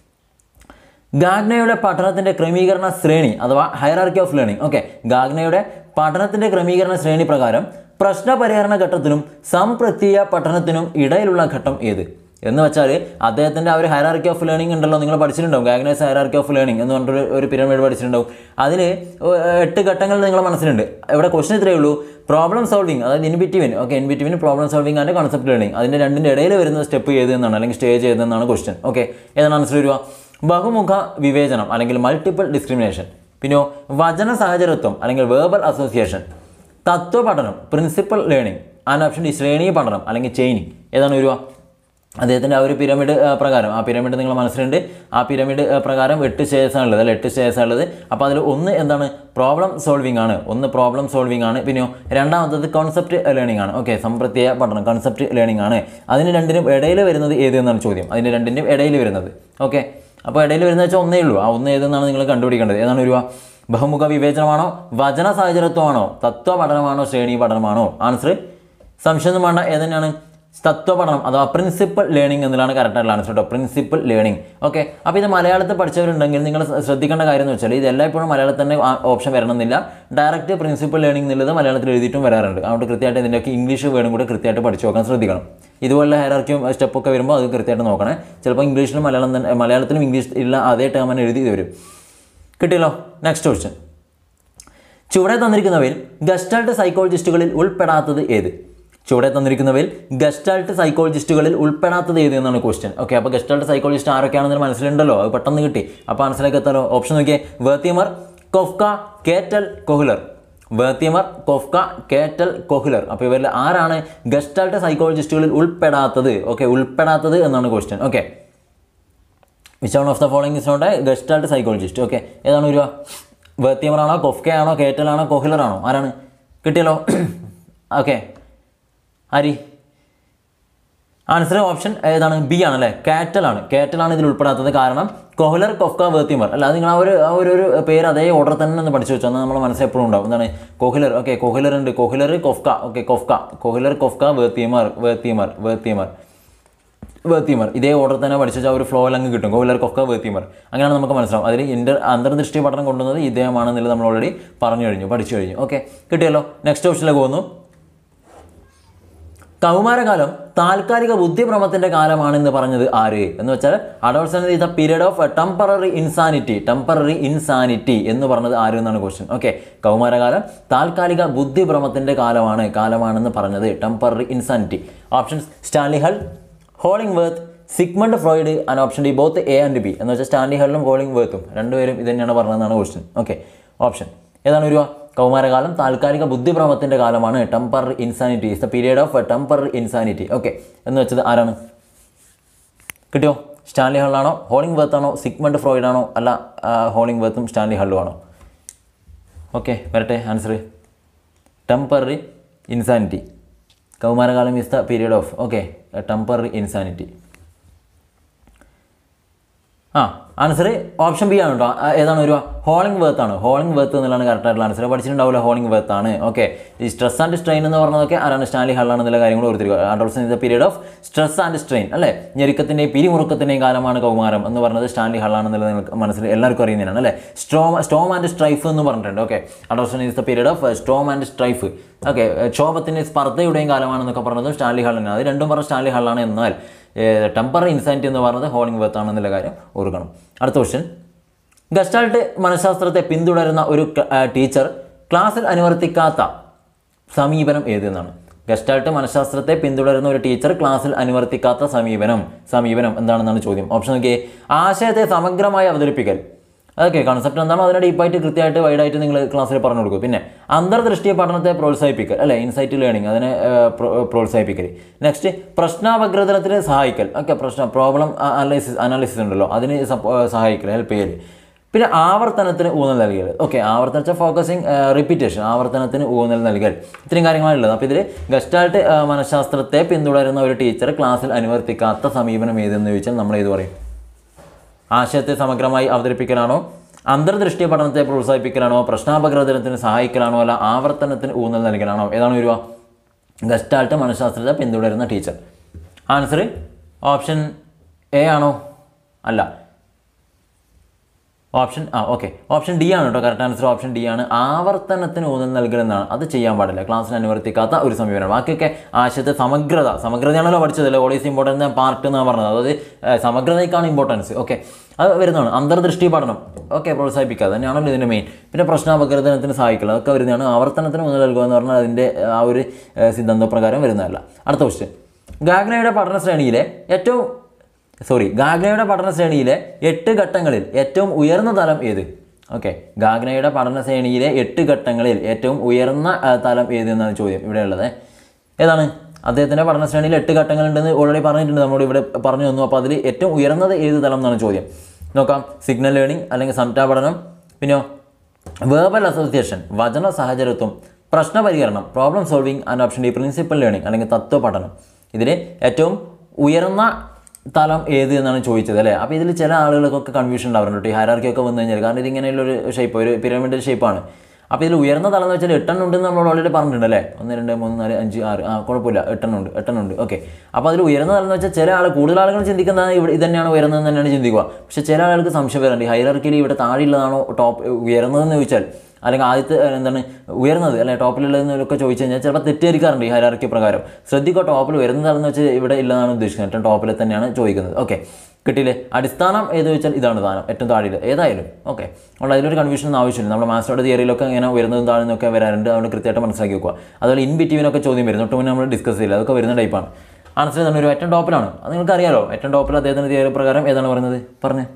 Speaker 1: ഗാഗ്നയുടെ പഠനത്തിൻ്റെ ക്രമീകരണ ശ്രേണി അഥവാ ഹൈറാർക്കി ഓഫ് ലേണിംഗ് ഓക്കെ ഗാഗ്നയുടെ പഠനത്തിൻ്റെ ക്രമീകരണ ശ്രേണി പ്രകാരം പ്രശ്ന പരിഹരണ ഘട്ടത്തിനും സംപ്രത്യയ പഠനത്തിനും ഇടയിലുള്ള ഘട്ടം ഏത് എന്ന് വെച്ചാൽ അദ്ദേഹത്തിൻ്റെ ആ ഒരു ഹൈറാർക്കി ഓഫ് ലേണിംഗ് ഉണ്ടല്ലോ നിങ്ങൾ പഠിച്ചിട്ടുണ്ടാവും ഗാഗ്നേസ് ഹൈറാർക്കി ഓഫ് ലേണിംഗ് എന്ന് പറഞ്ഞിട്ടൊരു ഒരു പിരമിഡ് പഠിച്ചിട്ടുണ്ടാവും അതിൽ എട്ട് ഘട്ടങ്ങൾ നിങ്ങളെ മനസ്സിലുണ്ട് ഇവിടെ ക്വസ്റ്റൻ ഇത്രയേ ഉള്ളൂ പ്രോബ്ലം സോൾവിങ് അതായത് in between okay in between problem solving and concept learning അതിൻ്റെ രണ്ടിൻ്റെ ഇടയിൽ വരുന്ന സ്റ്റെപ്പ് ഏത് എന്നാണ് അല്ലെങ്കിൽ സ്റ്റേജ് ഏതെന്നാണ് ക്വസ്റ്റൻ ഓക്കെ ഏതാണ് ആൻസർ വരിക ബഹുമുഖ വിവേചനം അല്ലെങ്കിൽ മൾട്ടിപ്പിൾ ഡിസ്ക്രിമിനേഷൻ പിന്നെയോ വചന സഹചരത്വം അല്ലെങ്കിൽ വേർബൽ അസോസിയേഷൻ തത്വപഠനം principle learning and option D ശ്രേണീയ പഠനം അല്ലെങ്കിൽ ചെയിനിങ് ഏതാണ് വരിക അദ്ദേഹത്തിൻ്റെ ആ ഒരു പിരമിഡ് ആ, പ്രകാരം ആ പിരമിഡ് നിങ്ങൾ മനസ്സിലുണ്ട് ആ പിരമിഡ് ആ, പ്രകാരം എട്ട് സ്റ്റേജസ് ആണുള്ളത് അല്ല എട്ട് സ്റ്റേജസ് ഉള്ളത് അപ്പോൾ അതിൽ ഒന്ന് എന്താണ് പ്രോബ്ലം സോൾവിംഗ് ആണ് ഒന്ന് പ്രോബ്ലം സോൾവിംഗ് ആണ് പിന്നെയോ രണ്ടാമത്തത് കോൺസെപ്റ്റ് ലേണിംഗ് ആണ് ഓക്കെ സംപ്രത്യയ പഠനം കോൺസെപ്റ്റ് ലേണിംഗ് ആണ് അതിന് രണ്ടിനും ഇടയിൽ വരുന്നത് ഏത് എന്നാണ് ചോദ്യം അതിന് രണ്ടിനും ഇടയിൽ വരുന്നത് ഓക്കെ അപ്പോൾ ഇടയിൽ വരുന്നത് വെച്ചാൽ ഒന്നേ ഉള്ളൂ ആ ഒന്ന് ഏതെന്നാണ് നിങ്ങൾ കണ്ടുപിടിക്കേണ്ടത് ഏതാണ് ഒരു ബഹുമുഖ വിവേചനമാണോ വചന സാഹചര്യത്വമാണോ തത്വ പഠനമാണോ ശ്രേണി പഠനമാണോ ആൻസർ സംശയമൊന്നും വേണ്ട ഏതെന്നാണ് തത്വപഠനം അഥവാ പ്രിൻസിപ്പൽ ലേണിംഗ് എന്നതാണ് കറക്റ്റായിട്ടുള്ള ആൻസർ കേട്ടോ പ്രിൻസിപ്പൽ ലേണിംഗ് ഓക്കെ അപ്പോൾ ഇത് മലയാളത്തിൽ പഠിച്ചവരുണ്ടെങ്കിൽ നിങ്ങൾ ശ്രദ്ധിക്കേണ്ട കാര്യം എന്ന് വെച്ചാൽ ഇത് എല്ലായ്പ്പോഴും മലയാളത്തിൽ തന്നെ ഓപ്ഷൻ വരണമെന്നില്ല ഡയറക്റ്റ് പ്രിൻസിപ്പൽ ലേണിംഗ് എന്നുള്ളത് മലയാളത്തിൽ എഴുതിയിട്ടും വരാറുണ്ട് അതുകൊണ്ട് കൃത്യമായിട്ട് ഇതിൻ്റെയൊക്കെ ഇംഗ്ലീഷ് വേർഡും കൂടെ കൃത്യമായിട്ട് പഠിച്ചു നോക്കാൻ ശ്രദ്ധിക്കണം ഇതുപോലെ ഹയറാർക്കിയും സ്റ്റെപ്പൊക്കെ വരുമ്പോൾ അത് കൃത്യമായിട്ട് നോക്കണേ ചിലപ്പോൾ ഇംഗ്ലീഷിലും മലയാളം തന്നെ മലയാളത്തിലും ഇംഗ്ലീഷ് ഇല്ല അതേ ടേം തന്നെ എഴുതി വരും കിട്ടിയല്ലോ നെക്സ്റ്റ് ക്വസ്റ്റ്യൻ ചുവടെ തന്നിരിക്കുന്നവയിൽ ഗസ്റ്റാൾട്ട് സൈക്കോളജിസ്റ്റുകളിൽ ഉൾപ്പെടാത്തത് ഏത് ചുവടെ തന്നിരിക്കുന്നവയിൽ ഗസ്റ്റാൾട്ട് സൈക്കോളജിസ്റ്റുകളിൽ ഉൾപ്പെടാത്തത് ഏത് എന്നാണ് ക്വസ്റ്റ്യൻ ഓക്കെ അപ്പോൾ ഗസ്റ്റാൾട്ട് സൈക്കോളജിസ്റ്റ് ആരൊക്കെയാണെന്ന് മനസ്സിലുണ്ടല്ലോ അത് പെട്ടെന്ന് കിട്ടി അപ്പോൾ മനസ്സിലേക്ക് എത്താലോ ഓപ്ഷൻ നോക്കിയേ വേർത്തിയമർ കൊഫ്ക കേറ്റൽ കൊഹുലർ വേർത്തിയമർ കൊഫ്ക കേറ്റൽ കൊഹുലർ അപ്പോൾ ഇവരിൽ ആരാണ് ഗസ്റ്റാൾട്ട് സൈക്കോളജിസ്റ്റുകളിൽ ഉൾപ്പെടാത്തത് ഓക്കെ ഉൾപ്പെടാത്തത് എന്നാണ് question okay which one of the following is not a gestalt psychologist okay ഏതാണ് വരിക വേർത്തിയമറാണോ കൊഫ്കയാണോ കേറ്റലാണോ കൊഹിലറാണോ ആരാണ് കിട്ടിയല്ലോ ഓക്കെ ആരി ആൻസർ ഓപ്ഷൻ ഏതാണ് ബി ആണ് അല്ലേ കാറ്റലാണ് കാറ്റലാണ് ഇതിൽ ഉൾപ്പെടാത്തത് കാരണം കൊഹ്ലർ കൊഫ്ക വേർത്തിമർ അല്ല അത് നിങ്ങൾ ആ ഒരു ആ ഒരു ഒരു പേര് അതേ ഓർഡർ തന്നെ ഒന്ന് പഠിച്ചു വെച്ചാൽ നമ്മൾ മനസ്സിൽ എപ്പോഴും ഉണ്ടാവും എന്താണ് കോഹിലർ ഓക്കെ കോഹിലർ ഉണ്ട് കോഹിലർ കൊഫ്ക ഓക്കെ കൊഫ്ക കോഹിലർ കൊഫ്ക വേർത്തിമർ വേർത്തിമർ വേർത്തിമർ വേർത്തിമർ ഇതേ ഓർഡർ തന്നെ പഠിച്ചു വെച്ചാൽ ഒരു ഫ്ലോയിൽ അങ്ങ് കിട്ടും കോഹിലർ കൊഫ്ക വേർത്തിമർ അങ്ങനെയാണ് നമുക്ക് മനസ്സിലാവും അതിൽ ഇന്റർ അന്തർദൃഷ്ടി പഠനം കൊണ്ടുവന്നത് ഇദ്ദേഹമാണെന്നുള്ളത് നമ്മൾ ഓൾറെഡി പറഞ്ഞു കഴിഞ്ഞു പഠിച്ചു കഴിഞ്ഞു ഓക്കെ കിട്ടിയല്ലോ നെക്സ്റ്റ് ഓപ്ഷനിലേക്ക് പോകുന്നു കൗമാരകാലം താൽക്കാലിക ബുദ്ധിഭ്രമത്തിന്റെ കാലമാണെന്ന് പറഞ്ഞത് ആര് എന്ന് വെച്ചാൽ adolescence is the period of temporary insanity temporary insanity എന്ന് പറഞ്ഞത് ആര് എന്നാണ് ക്വസ്റ്റ്യൻ ഓക്കെ കൗമാരകാലം താൽക്കാലിക ബുദ്ധിഭ്രമത്തിന്റെ കാലമാണ് കാലമാണെന്ന് പറഞ്ഞത് temporary insanity options Stanley Hall Hollingworth Sigmund Freud and option D both A and B എന്ന് വെച്ചാൽ സ്റ്റാൻലി ഹള്ളും ഹോളിംഗ് വേർത്തും രണ്ടുപേരും ഇത് തന്നെയാണ് പറഞ്ഞതെന്നാണ് ക്വസ്റ്റ്യൻ ഓക്കെ ഓപ്ഷൻ ഏതാണ് ഒരു കൗമാരകാലം താൽക്കാലിക ബുദ്ധിഭ്രമത്തിന്റെ കാലമാണ് temporary insanity is the period of temporary insanity okay എന്ന് വെച്ചത് ആരാണ് കിട്ടിയോ സ്റ്റാൻലി ഹള്ളാണോ ഹോളിംഗ് വേർത്ത് ആണോ സിഗ്മണ്ട് ഫ്രോയിഡ് ആണോ അല്ല ആ, ഹോളിംഗ് വേർത്തും സ്റ്റാൻലി ഹള്ളും ആണോ ഓക്കെ വരട്ടെ ആൻസർ ടെമ്പററി ഇൻസാനിറ്റി കൗമാരകാലം is the period of okay temporary insanity ആ ആൻസർ ഓപ്ഷൻ ബി ആണ് കേട്ടോ ആ, ഏതാണ് ഒരു ഹോളിംഗ് വേർത്ത് ആണ് ഹോളിംഗ് വേർത്ത് എന്നുള്ളതാണ് കറക്റ്റ് ആയിട്ടുള്ള ആൻസർ പഠിച്ചിട്ടുണ്ടാവില്ല ഹോളിംഗ് വേർത്ത് ആണ് ഓക്കെ ഈ സ്ട്രെസ് ആൻഡ് സ്ട്രെയിൻ എന്ന് പറഞ്ഞതൊക്കെ ആരാണ് സ്റ്റാൻലി ഹള്ളാണ് എന്നുള്ള കാര്യങ്ങൾ ഓർത്തിരിക്കുക adolescence in the period of stress and strain അല്ലേ ഞെരുക്കത്തിൻ്റെയും പിരിമുറുക്കത്തിൻ്റെയും കാലമാണ് കൗമാരം എന്ന് പറഞ്ഞത് സ്റ്റാൻലി ഹള്ളാണ് എന്നുള്ളത് നിങ്ങൾക്ക് മനസ്സിൽ എല്ലാവർക്കും അറിയുന്നതാണ് അല്ലേ സ്ട്രോം സ്റ്റോം ആൻഡ് സ്ട്രൈഫ് എന്ന് പറഞ്ഞിട്ടുണ്ട് okay adolescence is the period of storm and strife okay ക്ഷോഭത്തിൻ്റെ സ്പർദ്ധയുടെയും കാലമാണെന്നൊക്കെ പറഞ്ഞത് സ്റ്റാൻലി ഹള്ളാണ് അത് രണ്ടും പറഞ്ഞ സ്റ്റാൻലി ഹള്ളാണ് എന്നാൽ ടെമ്പററി ഇൻസാനിറ്റി എന്ന് പറയുന്നത് ഹോളിംഗ് വേർത്ത് ആണെന്നുള്ള കാര്യം ഓർക്കണം അടുത്ത ക്വസ്റ്റ്യൻ ഗസ്റ്റാൾട്ട് മനഃശാസ്ത്രത്തെ പിന്തുടരുന്ന ഒരു ക- ആ, ടീച്ചർ ക്ലാസ്സിൽ അനുവർത്തിക്കാത്ത സമീപനം ഏതെന്നാണ് ഗസ്റ്റാൾട്ട് മനഃശാസ്ത്രത്തെ പിന്തുടരുന്ന ഒരു ടീച്ചർ ക്ലാസ്സിൽ അനുവർത്തിക്കാത്ത സമീപനം സമീപനം എന്താണെന്നാണ് ചോദ്യം ഓപ്ഷൻ നോക്കിയേ ആശയത്തെ സമഗ്രമായി അവതരിപ്പിക്കൽ അതൊക്കെ കൺസെപ്റ്റ് എന്താണോ അതിനെ ഡീപ്പായിട്ട് കൃത്യമായിട്ട് വൈഡായിട്ട് നിങ്ങൾ ക്ലാസ്സിൽ പറഞ്ഞു കൊടുക്കും പിന്നെ അന്തർദൃഷ്ടിയ പഠനത്തെ പ്രോത്സാഹിപ്പിക്കൽ അല്ലേ ഇൻസൈറ്റ് ലേണിംഗ് അതിനെ ആ, പ്രോ- പ്രോത്സാഹിപ്പിക്കൽ നെക്സ്റ്റ് പ്രശ്നാപഗ്രഥനത്തിന് സഹായിക്കൽ ഓക്കെ പ്രശ്ന പ്രോബ്ലം അനലൈസിസ് അനാലിസിസ് ഉണ്ടല്ലോ അതിന് സപ്പോ- സഹായിക്കൽ ഹെൽപ്പ് ചെയ്യൽ പിന്നെ ആവർത്തനത്തിന് ഊന്നൽ നൽകൽ ഓക്കെ ആവർത്തന വെച്ചാൽ ഫോക്കസിങ് റിപ്പീറ്റേഷൻ ആവർത്തനത്തിന് ഊന്നൽ നൽകൽ ഇത്രയും കാര്യങ്ങളാണ് ഉള്ളത് അപ്പോൾ ഇതിൽ ഗസ്റ്റാൾട്ട് ആ, മനഃശാസ്ത്രത്തെ പിന്തുടരുന്ന ഒരു ടീച്ചർ ക്ലാസ്സിൽ അനുവർത്തിക്കാത്ത സമീപനം ഏതെന്ന് ചോദിച്ചാൽ നമ്മൾ ഏത് പറയും ആശയത്തെ സമഗ്രമായി അവതരിപ്പിക്കലാണോ അന്തർദൃഷ്ടി പഠനത്തെ പ്രോത്സാഹിപ്പിക്കലാണോ പ്രശ്നാപഗ്രഥനത്തിന് സഹായിക്കലാണോ അല്ല ആവർത്തനത്തിന് ഊന്നൽ നൽകലാണോ ഏതാണ് വരിക ഗസ്റ്റാൾട്ട് മനഃശാസ്ത്രത്തെ പിന്തുടരുന്ന ടീച്ചർ ആൻസർ ഓപ്ഷൻ എ ആണോ അല്ല ഓപ്ഷൻ ആ ഓക്കെ ഓപ്ഷൻ ഡി ആണ് കേട്ടോ കറക്റ്റ് ആൻസർ ഓപ്ഷൻ ഡി ആണ് ആവർത്തനത്തിന് ഊന്നൽ നൽകലെന്നാണ് അത് ചെയ്യാൻ പാടില്ല ക്ലാസ്സിൽ അനുവർത്തിക്കാത്ത ഒരു സമീപനം ബാക്കിയൊക്കെ ആശയത്തെ സമഗ്രത സമഗ്രതയാണല്ലോ പഠിച്ചതല്ലേ ഓൾ ഈസ് ഇമ്പോർട്ടൻറ്റ് പാർട്ട് എന്നാണ് പറഞ്ഞത് അതായത് ഏഹ്, സമഗ്രതയ്ക്കാണ് ഇമ്പോർട്ടൻസ് ഓക്കെ അത് വരുന്നതാണ് അന്തർദൃഷ്ടി പഠനം ഓക്കെ പ്രോത്സാഹിപ്പിക്കുക അത് തന്നെയാണല്ലോ ഇതിൻ്റെ മെയിൻ പിന്നെ പ്രശ്നാപഗ്രഥനത്തിന് സഹായിക്കുക അതൊക്കെ വരുന്നതാണ് ആവർത്തനത്തിന് ഊന്നൽ നൽകുക എന്ന് പറഞ്ഞാൽ അതിൻ്റെ ആ ഒരു ഏഹ്, സിദ്ധാന്തപ്രകാരം വരുന്നതല്ല അടുത്ത ക്വസ്റ്റ്യൻ ഗാഗ്നയുടെ പഠന ശ്രേണിയിലെ ഏറ്റവും സോറി ഗാഗ്നയുടെ പഠന ശ്രേണിയിലെ എട്ട് ഘട്ടങ്ങളിൽ ഏറ്റവും ഉയർന്ന തലം ഏത് ഓക്കെ ഗാഗ്നയുടെ പഠന ശ്രേണിയിലെ എട്ട് ഘട്ടങ്ങളിൽ ഏറ്റവും ഉയർന്ന ആ, തലം ഏത് എന്നാണ് ചോദ്യം ഇവിടെ ഉള്ളത് ഏതാണ് അദ്ദേഹത്തിൻ്റെ പഠന ശ്രേണിയിൽ എട്ട് ഘട്ടങ്ങളുണ്ടെന്ന് ഓൾറെഡി പറഞ്ഞിട്ടുണ്ട് നമ്മളോട് ഇവിടെ പറഞ്ഞു തന്നു അപ്പോൾ അതിൽ ഏറ്റവും ഉയർന്നത് ഏത് തലം എന്നാണ് ചോദ്യം നോക്കാം സിഗ്നൽ ലേണിംഗ് അല്ലെങ്കിൽ സംറ്റാ പഠനം പിന്നെയോ വേർബൽ അസോസിയേഷൻ വചന സാഹചര്യത്വം പ്രശ്നപരിഹരണം problem solving and option D principle learning അല്ലെങ്കിൽ തത്വ പഠനം ഇതിൽ ഏറ്റവും ഉയർന്ന തലം ഏത് എന്നാണ് ചോദിച്ചത് അല്ലേ അപ്പോൾ ഇതിൽ ചില ആളുകൾക്കൊക്കെ കൺഫ്യൂഷൻ ഉണ്ടാവാറുണ്ട് ഈ ഹയറാർക്കി ഒക്കെ വന്നു കഴിഞ്ഞാൽ കാരണം ഇതിങ്ങനെയുള്ളൊരു ഷേപ്പ് ഒരു പിരമിഡൽ ഷേപ്പാണ് അപ്പോൾ ഇതിൽ ഉയർന്ന തലം എന്ന് വെച്ചാൽ എട്ടെണ്ണം ഉണ്ടെന്ന് നമ്മൾ ഓൾറെഡി പറഞ്ഞിട്ടുണ്ട് അല്ലേ ഒന്ന് രണ്ട് മൂന്ന് നാല് അഞ്ച് ആറ് ആ കുഴപ്പമില്ല എട്ടെണ്ണം ഉണ്ട് എട്ടെണ്ണം ഉണ്ട് ഓക്കെ അപ്പോൾ അതിൽ ഉയർന്ന തലം എന്ന് വെച്ചാൽ ചില ആൾ കൂടുതൽ ആളുകൾ ചിന്തിക്കുന്നത് ഇവിടെ ഇത് തന്നെയാണ് ഉയർന്നതെന്ന് തന്നെയാണ് ചിന്തിക്കുക പക്ഷേ ചില ആളുകൾക്ക് സംശയം വരാറുണ്ട് ഹൈറാർക്കിയിൽ ഇവിടെ താഴെയുള്ളതാണോ ടോപ്പ് ഉയർന്നതെന്ന് ചോദിച്ചാൽ അല്ലെങ്കിൽ ആദ്യത്തെ ഏഹ്, എന്താണ് ഉയർന്നത് അല്ലെ ടോപ്പിലുള്ളതെന്നൊക്കെ ചോദിച്ചു കഴിഞ്ഞാൽ ചിലപ്പോൾ തെറ്റിദ്ധരിക്കാറുണ്ട് ഈ ഹൈറാർക്കി പ്രകാരം ശ്രദ്ധിക്കുക ടോപ്പിൽ ഉയർന്നതാണെന്ന് വെച്ചാൽ ഇവിടെ ഇല്ലെന്നാണ് ഉദ്ദേശിക്കുന്നത് ഏറ്റവും ടോപ്പിൽ തന്നെയാണ് ചോദിക്കുന്നത് ഓക്കെ കിട്ടിയില്ലേ അടിസ്ഥാനം ഏത് വെച്ചാൽ ഇതാണ് ദാനം ഏറ്റവും താഴെ ഏതായാലും ഓക്കെ അതുകൊണ്ട് അതിലൊരു കൺഫ്യൂഷൻ ഒന്നും ആവശ്യമില്ല നമ്മുടെ മാസ്റ്ററുടെ തിയറിയിലൊക്കെ ഇങ്ങനെ ഉയർന്നതും താഴ്ന്നതൊക്കെ വരാറുണ്ട് അതുകൊണ്ട് കൃത്യമായിട്ട് മനസ്സിലാക്കി വെക്കുക അതുപോലെ ഇൻ ബിറ്റ്വീനൊക്കെ ചോദ്യം വരും തൊട്ട് മുന്നേ നമ്മൾ ഡിസ്കസ് ചെയ്യില്ല അതൊക്കെ വരുന്ന ടൈപ്പാണ് ആൻസർ തന്നെ ഒരു ഏറ്റവും ടോപ്പിലാണ് അത് നിങ്ങൾക്ക് അറിയാലോ ഏറ്റവും ടോപ്പിൽ അദ്ദേഹത്തിൻ്റെ തിയറി പ്രകാരം ഏതാണ് പറയുന്നത് പറഞ്ഞേ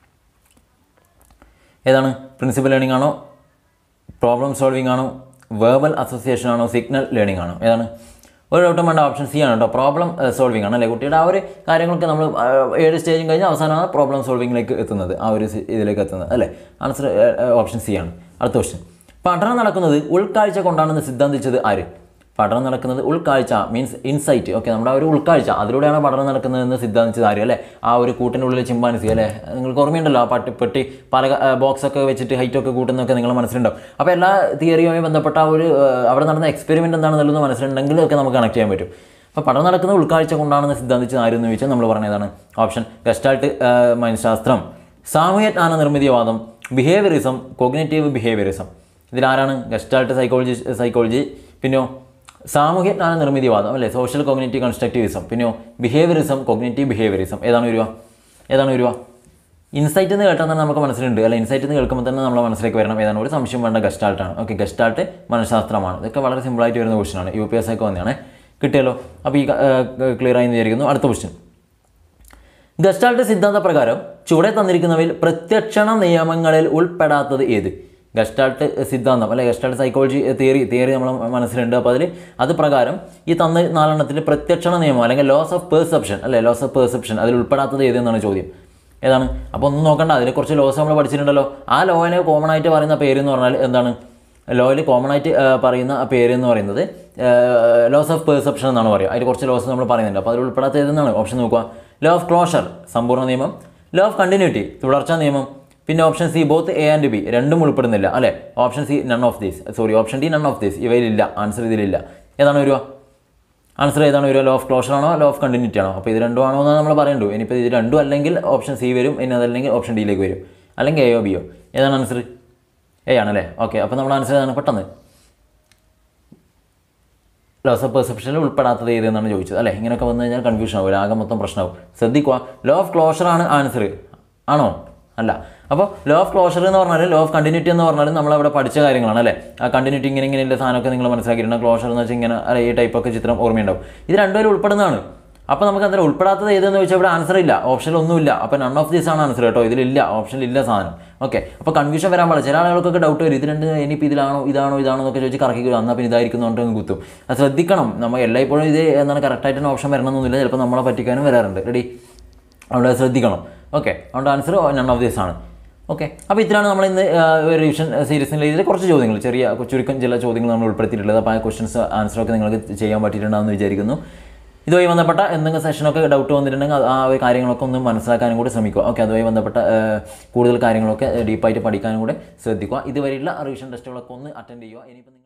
Speaker 1: ഏതാണ് പ്രിൻസിപ്പൽ ലേണിംഗ് ആണോ പ്രോബ്ലം സോൾവിംഗ് ആണോ വേർബൽ അസോസിയേഷൻ ആണോ സിഗ്നൽ ലേണിംഗ് ആണോ ഏതാണ് ഒരു ഡൗട്ടും വേണ്ട ഓപ്ഷൻ സി ആണ് കേട്ടോ പ്രോബ്ലം സോൾവിംഗ് ആണ് അല്ലേ കുട്ടിയുടെ ആ ഒരു കാര്യങ്ങളൊക്കെ നമ്മൾ ആ, ഏഴ് സ്റ്റേജും കഴിഞ്ഞ് അവസാനമാണ് പ്രോബ്ലം സോൾവിങ്ങിലേക്ക് എത്തുന്നത് ആ ഒരു സി- ഇതിലേക്ക് എത്തുന്നത് അല്ലേ ആൻസർ ഓപ്ഷൻ സി ആണ് അടുത്ത ക്വസ്റ്റ്യൻ പഠനം നടക്കുന്നത് ഉൾക്കാഴ്ച കൊണ്ടാണെന്ന് സിദ്ധാന്തിച്ചത് ആര് പഠനം നടക്കുന്നത് ഉൾക്കാഴ്ച മീൻസ് ഇൻസൈറ്റ് ഓക്കെ നമ്മുടെ ആ ഒരു ഉൾക്കാഴ്ച അതിലൂടെയാണ് പഠനം നടക്കുന്നതെന്ന് സിദ്ധാന്തിച്ചത് ആര് അല്ലേ ആ ഒരു കൂട്ടിൻ്റെ ഉള്ളിൽ ചിമ്പാൻസി അല്ലേ നിങ്ങൾക്ക് ഓർമ്മയുണ്ടല്ലോ ആ പട്ടി പെട്ടി പല ബോക്സ് ഒക്കെ വെച്ചിട്ട് ഹൈറ്റ് ഒക്കെ കൂട്ടുന്നതൊക്കെ നിങ്ങൾ മനസ്സിലുണ്ടാവും അപ്പോൾ എല്ലാ തിയറിയുമായി ബന്ധപ്പെട്ട ആ ഒരു ആ, അവിടെ നടന്ന എക്സ്പെരിമെൻ്റ് എന്താണെന്നുള്ളത് മനസ്സിലുണ്ടെങ്കിൽ ഒക്കെ നമുക്ക് കണക്ട് ചെയ്യാൻ പറ്റും അപ്പോൾ പഠനം നടക്കുന്ന ഉൾക്കാഴ്ച കൊണ്ടാണെന്ന് സിദ്ധാന്തിച്ചത് ആരെന്ന് ചോദിച്ചാൽ നമ്മൾ പറഞ്ഞതാണ് ഓപ്ഷൻ ഗസ്റ്റാൾട്ട് മനഃശാസ്ത്രം സാമൂഹ്യജ്ഞാന നിർമ്മിതിവാദം ബിഹേവിയറിസം കോഗ്നേറ്റീവ് ബിഹേവിയറിസം ഇതിലാരാണ് ഗസ്റ്റാൾട്ട് സൈക്കോളജി സൈക്കോളജി പിന്നെയോ സാമൂഹ്യജ്ഞാന നിർമ്മിതിവാദം അല്ലേ സോഷ്യൽ കോഗ്നേറ്റീവ് കൺസ്ട്രക്റ്റിവിസം പിന്നെയോ ബിഹേവിയറിസം കോഗ്നേറ്റീവ് ബിഹേവിയറിസം ഏതാണ് വരിക ഏതാണ് വരിക ഇൻസൈറ്റ് എന്ന് കേട്ടാൽ തന്നെ നമുക്ക് മനസ്സിലുണ്ട് അല്ല ഇൻസൈറ്റ് എന്ന് കേൾക്കുമ്പോൾ തന്നെ നമ്മുടെ മനസ്സിലേക്ക് വരണം ഏതാണ് ഒരു സംശയം വേണ്ട ഗസ്റ്റാൾട്ടാണ് ഓക്കെ ഗസ്റ്റാൾട്ട് മനഃശാസ്ത്രമാണ് ഇതൊക്കെ വളരെ സിമ്പിളായിട്ട് വരുന്ന ക്വസ്റ്റനാണ് യു പി എസ് ഒക്കെ വന്നതാണ് കിട്ടിയല്ലോ അപ്പോൾ ഈ ക്ലിയർ ആയി എന്ന് വിചാരിക്കുന്നു അടുത്ത ക്വസ്റ്റ്യൻ ഗസ്റ്റാൾട്ട് സിദ്ധാന്ത പ്രകാരം ചുവടെ തന്നിരിക്കുന്നവയിൽ പ്രത്യക്ഷണ നിയമങ്ങളിൽ ഉൾപ്പെടാത്തത് ഏത് ഗസ്റ്റാൾട്ട് സിദ്ധാന്തം അല്ലെ ഗസ്റ്റാൾട്ട് സൈക്കോളജി തിയറി തിയറി നമ്മൾ മനസ്സിലുണ്ട് അപ്പോൾ അതിൽ അത് പ്രകാരം ഈ തന്ന നാലെണ്ണത്തിൽ പ്രത്യക്ഷണ നിയമം അല്ലെങ്കിൽ ലോസ് ഓഫ് പെർസെപ്ഷൻ അല്ലെ ലോസ് ഓഫ് പെർസെപ്ഷൻ അതിൽ ഉൾപ്പെടാത്തത് ഏത് എന്നാണ് ചോദ്യം ഏതാണ് അപ്പോൾ ഒന്നും നോക്കണ്ട അതിൽ കുറച്ച് ലോസ് നമ്മൾ പഠിച്ചിട്ടുണ്ടല്ലോ ആ ലോനെ കോമൺ ആയിട്ട് പറയുന്ന പേര് എന്ന് പറഞ്ഞാൽ എന്താണ് ലോയിൽ കോമൺ ആയിട്ട് ആ, പറയുന്ന ആ പേര് എന്ന് പറയുന്നത് ലോസ് ഓഫ് പെർസെപ്ഷൻ എന്നാണ് പറയുക അതിൽ കുറച്ച് ലോസ് നമ്മൾ പറയുന്നുണ്ട് അപ്പോൾ അതിൽ ഉൾപ്പെടാത്ത ഏതെന്നാണ് ഓപ്ഷൻ നോക്കുക ലോ ഓഫ് ക്ലോഷർ സമ്പൂർണ്ണ നിയമം ലോ ഓഫ് കണ്ടിന്യൂറ്റി തുടർച്ചാ നിയമം പിന്നെ option C both A and B രണ്ടും ഉൾപ്പെടുന്നില്ല അല്ലേ option C none of these sorry option D none of these ഇവയിലില്ല ആൻസർ ഇതിലില്ല ഏതാണ് വരിക ആൻസർ ഏതാണ് വരിക ലോ ഓഫ് ക്ലോഷർ ആണോ ലോ ഓഫ് കണ്ടിന്യൂറ്റി ആണോ അപ്പോൾ ഇത് രണ്ടും ആണോ എന്ന് നമ്മൾ പറയണ്ടു ഇനിയിപ്പോൾ ഇത് രണ്ടും അല്ലെങ്കിൽ ഓപ്ഷൻ സി വരും ഇനി അതല്ലെങ്കിൽ ഓപ്ഷൻ ഡിയിലേക്ക് വരും അല്ലെങ്കിൽ എയോ ബിയോ ഏതാണ് ആൻസർ എ ആണല്ലേ ഓക്കെ അപ്പോൾ നമ്മൾ ആൻസർ ഏതാണ് പെട്ടെന്ന് ലോസ് ഓഫ് പെർസെപ്ഷനിൽ ഉൾപ്പെടാത്തത് ഏതെന്നാണ് ചോദിച്ചത് അല്ലേ ഇങ്ങനെയൊക്കെ വന്നു കഴിഞ്ഞാൽ കൺഫ്യൂഷൻ ആവും ആകെ മൊത്തം പ്രശ്നമാവും ശ്രദ്ധിക്കുക ലോ ഓഫ് ക്ലോഷർ ആണ് ആൻസർ ആണോ അല്ല അപ്പോൾ ലോ ഓഫ് ക്ലോഷർ എന്ന് പറഞ്ഞാൽ ലോ ഓഫ് കണ്ടിന്യൂറ്റി എന്ന് പറഞ്ഞാൽ നമ്മളവിടെ പഠിച്ച കാര്യങ്ങളാണ് അല്ലേ ആ കണ്ടിന്യൂറ്റി ഇങ്ങനെ ഇങ്ങനെയുള്ള സാധനമൊക്കെ നിങ്ങൾ മനസ്സിലാക്കിയിട്ടുണ്ട് ക്ലോഷർ എന്ന് വെച്ചാൽ ഇങ്ങനെ അല്ലെ ഈ ടൈപ്പൊക്കെ ചിത്രം ഓർമ്മയുണ്ടാവും ഇത് രണ്ടുപേരും ഉൾപ്പെടുന്നതാണ് അപ്പോൾ നമുക്ക് അന്നേരം ഉൾപ്പെടാത്തത് ഏതെന്ന് ചോദിച്ചാൽ ഇവിടെ ആൻസർ ഇല്ല ഓപ്ഷനിൽ ഒന്നുമില്ല അപ്പോൾ നൺ ഓഫ് ദീസ് ആണ് ആൻസർ കേട്ടോ ഇതിലില്ല ഓപ്ഷനിൽ ഇല്ല സാധനം ഓക്കെ അപ്പോൾ കൺഫ്യൂഷൻ വരാൻ പാടില്ല ചില ആളുകൾക്കൊക്കെ ഡൗട്ട് വരും ഇത് രണ്ട് ഇനിയിപ്പോൾ ഇതിലാണോ ഇതാണോ ഇതാണോ എന്നൊക്കെ ചോദിച്ച് കറക്കി വരും എന്നാൽ പിന്നെ ഇതായിരിക്കും എന്ന് പറഞ്ഞിട്ട് കുത്തും അത് ശ്രദ്ധിക്കണം നമ്മൾ എല്ലായ്പ്പോഴും ഇത് എന്താണ് കറക്റ്റായിട്ട് ഓപ്ഷൻ വരണമെന്നൊന്നുമില്ല ചിലപ്പോൾ നമ്മളെ പറ്റിക്കാനും വരാറുണ്ട് റെഡി അവിടെ ശ്രദ്ധിക്കണം ഓക്കെ അതുകൊണ്ട് ആൻസർ നൺ ഓഫ് ദീസ് ആണ് ഓക്കെ അപ്പോൾ ഇത്രയാണ് നമ്മൾ ഇന്ന് റിവിഷൻ സീരീസിൻ്റെ ഇതിൽ കുറച്ച് ചോദ്യങ്ങൾ ചെറിയ ചുരുക്കം ചില ചോദ്യങ്ങൾ നമ്മൾ ഉൾപ്പെടുത്തിയിട്ടുള്ളത് അപ്പോൾ ആ ക്വസ്റ്റൻസ് ആൻസറൊക്കെ നിങ്ങൾക്ക് ചെയ്യാൻ പറ്റിയിട്ടുണ്ടാകുമെന്ന് വിചാരിക്കുന്നു ഇതുമായി ബന്ധപ്പെട്ട എന്തെങ്കിലും സെഷനൊക്കെ ഡൗട്ട് വന്നിട്ടുണ്ടെങ്കിൽ അത് ആ ഒരു കാര്യങ്ങളൊക്കെ ഒന്ന് മനസ്സിലാക്കാനും കൂടി ശ്രമിക്കുക ഓക്കെ അതുമായി ബന്ധപ്പെട്ട ആ, കൂടുതൽ കാര്യങ്ങളൊക്കെ ഡീപ്പായിട്ട് പഠിക്കാനും കൂടെ ശ്രദ്ധിക്കുക ഇതുവരെയുള്ള റിവിഷൻ ടെസ്റ്റുകളൊക്കെ ഒന്ന് അറ്റൻഡ് ചെയ്യുക ഇനിയിപ്പോൾ